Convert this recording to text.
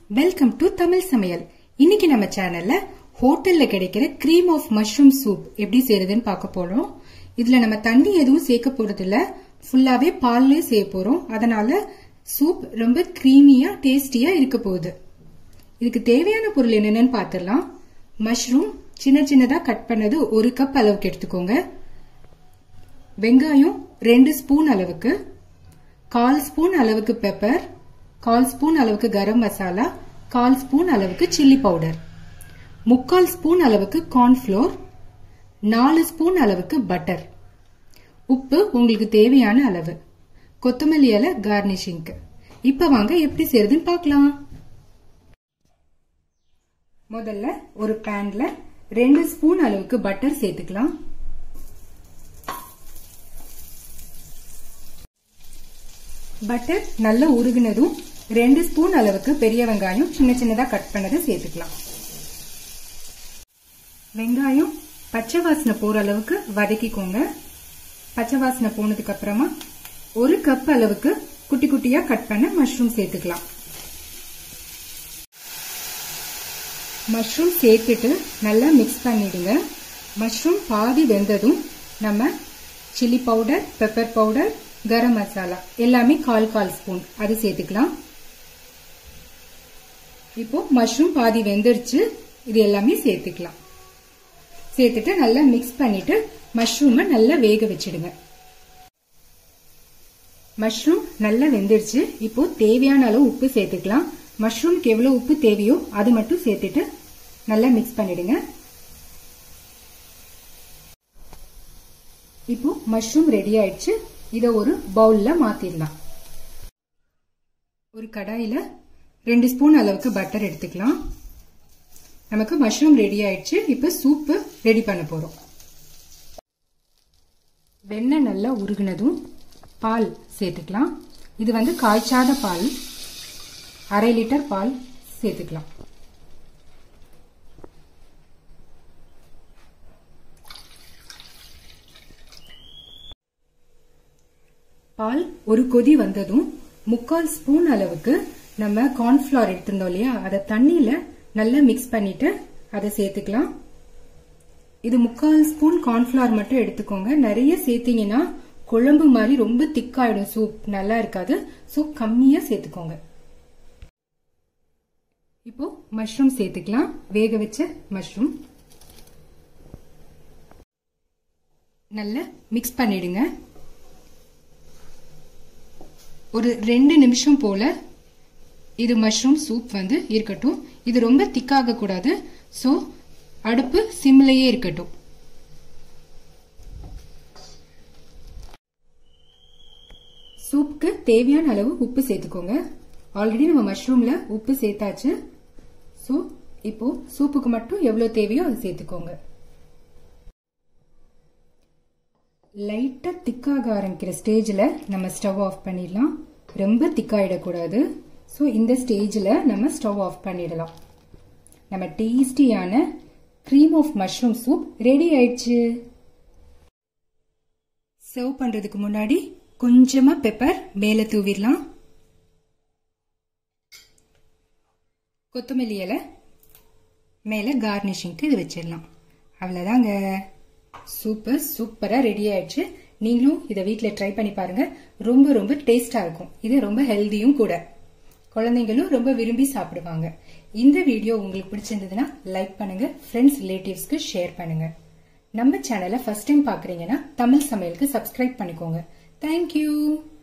welcome to Tamil சமையல் இன்னைக்கு நம்ம சேனல்ல ஹோட்டல்ல கிடைக்கிற கிரீம் ஆஃப் மஷ்ரூம் சூப் எப்படி செய்யறதுன்னு பார்க்க போறோம் இதுல நம்ம தண்ணி எதுவும் சேர்க்க போறது இல்ல ஃபுல்லாவே பால்லே செய்ய போறோம் அதனால சூப் ரொம்ப கிரீமியா டேஸ்டியா இருக்க போகுது இதுக்கு தேவையான பொருள் என்னென்னு பார்த்துடலாம் மஷ்ரூம் சின்ன சின்னதா கட் பண்ணது ஒரு கப் அளவுக்கு எடுத்துக்கோங்க வெங்காயம் ரெண்டு ஸ்பூன் அளவுக்கு கால் ஸ்பூன் அளவுக்கு பெப்பர் கால் ஸ்பூன் அளவுக்கு கரம் மசாலா கால் ஸ்பூன் அளவுக்கு சில்லி பவுடர் முக்கால் ஸ்பூன் அளவுக்கு கார்ன்ஃப்ளோர் நாலு ஸ்பூன் அளவுக்கு பட்டர் உப்பு உங்களுக்கு தேவையான அளவு கொத்தமல்லி இலை கார்னிஷிங்க்கு இப்ப வாங்க எப்படி செய்யறதுன்னு பார்க்கலாம் முதல்ல ஒரு பேன்ல ரெண்டு ஸ்பூன் அளவுக்கு பட்டர் சேர்த்துக்கலாம் பட்டர் நல்லா உருகினதும் ரெண்டு ஸ்பூன் அளவுக்கு பெரிய வெங்காயம் சின்ன சின்னதா கட் பண்ணதை சேர்த்துக்கலாம் வெங்காயம் பச்சை வாசனை போற அளவுக்கு வதக்கிக்கோங்க பச்சை வாசனை போனதுக்கு அப்புறமா ஒரு கப் அளவுக்கு குட்டி குட்டியா கட் பண்ண மஷ்ரூம் சேர்த்துக்கலாம் மஷ்ரூம் சேர்த்துட்டு நல்லா மிக்ஸ் பண்ணிடுங்க மஷ்ரூம் பாதி வெந்ததும் நம்ம chilli powder pepper powder garam masala எல்லாமே கால் கால் ஸ்பூன் அது சேர்த்துக்கலாம் இப்போ மஷ்ரூம் பாதி வெந்துருச்சு இது எல்லாமே சேர்த்துக்கலாம் சேர்த்துட்டு நல்லா மிக்ஸ் பண்ணிட்டு மஷ்ரூமை நல்லா வேக வச்சிடுங்க மஷ்ரூம் நல்லா வெந்துருச்சு இப்போ தேவையான அளவு உப்பு சேர்த்துக்கலாம் மஷ்ரூம்க்கு எவ்வளவு உப்பு தேவையோ அது மட்டும் சேர்த்துட்டு நல்லா மிக்ஸ் பண்ணிடுங்க இப்போ மஷ்ரூம் ரெடி ஆயிடுச்சு இதை ஒரு பவுல்ல மாத்திடலாம் ஒரு கடாயில ரெண்டு ஸ்பூன் அளவுக்கு பட்டர் எடுத்துக்கலாம் நமக்கு மஷ்ரூம் ரெடி ஆயிடுச்சு இப்ப சூப்பு ரெடி பண்ண போறோம் வெண்ணெய் நல்லா உருகினதும் பால் சேர்த்துக்கலாம் இது வந்து காய்ச்சாத பால் அரை லிட்டர் பால் சேர்த்துக்கலாம் பால் ஒரு கொதி வந்ததும் முக்கால் ஸ்பூன் அளவுக்கு நம்ம கார்ன்ஃபிளவர் எடுத்திருந்தோம் இல்லையா அதை தண்ணியில நல்லா மிக்ஸ் பண்ணிட்டு அதை சேர்த்துக்கலாம் இது முக்கால் ஸ்பூன் கார்ன்ஃபிளவர் மட்டும் எடுத்துக்கோங்க நிறைய சேர்த்தீங்கன்னா குழம்பு மாதிரி ரொம்ப திக்காயிடும் சூப் நல்லா இருக்காது ஸோ கம்மியா சேர்த்துக்கோங்க இப்போ மஷ்ரூம் சேர்த்துக்கலாம் வேக வச்ச மஷ்ரூம் நல்லா மிக்ஸ் பண்ணிடுங்க ஒரு ரெண்டு நிமிஷம் போல இது மஷ்ரூம் சூப் வந்து இருக்கட்டும் இது ரொம்ப திக்காக கூடாது ஸோ அடுப்பு சிம்லையே இருக்கட்டும் சூப்புக்கு தேவையான அளவு உப்பு சேர்த்துக்கோங்க ஆல்ரெடி நம்ம மஷ்ரூம்ல உப்பு சேர்த்தாச்சு ஸோ இப்போ சூப்புக்கு மட்டும் எவ்வளவு தேவையோ அதை சேர்த்துக்கோங்க லைட்டா திக்காக ஆரம்பிக்கிற ஸ்டேஜில் நம்ம ஸ்டவ் ஆஃப் பண்ணிடலாம் ரொம்ப திக்காயிடக்கூடாது ஸோ இந்த ஸ்டேஜில் நம்ம ஸ்டவ் ஆஃப் பண்ணிடலாம் நம்ம டேஸ்டியான cream of mushroom soup ready ஆயிடுச்சு சர்வ் பண்ணுறதுக்கு முன்னாடி கொஞ்சமா பெப்பர் மேலே தூவிடலாம் கொத்தமல்லி இலை மேலே கார்னிஷிங்க்கு இது வச்சிடலாம் அவ்வளோதாங்க சூப்பர் சூப்பராக ரெடி ஆயிடுச்சு நீங்களும் இதை வீட்டில் ட்ரை பண்ணி பாருங்க ரொம்ப ரொம்ப டேஸ்டாக இருக்கும் இது ரொம்ப ஹெல்தியும் கூட குழந்தைங்களும் ரொம்ப விரும்பி சாப்பிடுவாங்க இந்த வீடியோ உங்களுக்கு பிடிச்சிருந்ததுன்னா லைக் பண்ணுங்க ஃப்ரெண்ட்ஸ் ரிலேட்டிவ்ஸ்க்கு ஷேர் பண்ணுங்க நம்ம சேனலை ஃபர்ஸ்ட் டைம் பார்க்குறீங்கன்னா தமிழ் சமையலுக்கு சப்ஸ்கிரைப் பண்ணிக்கோங்க தேங்க்யூ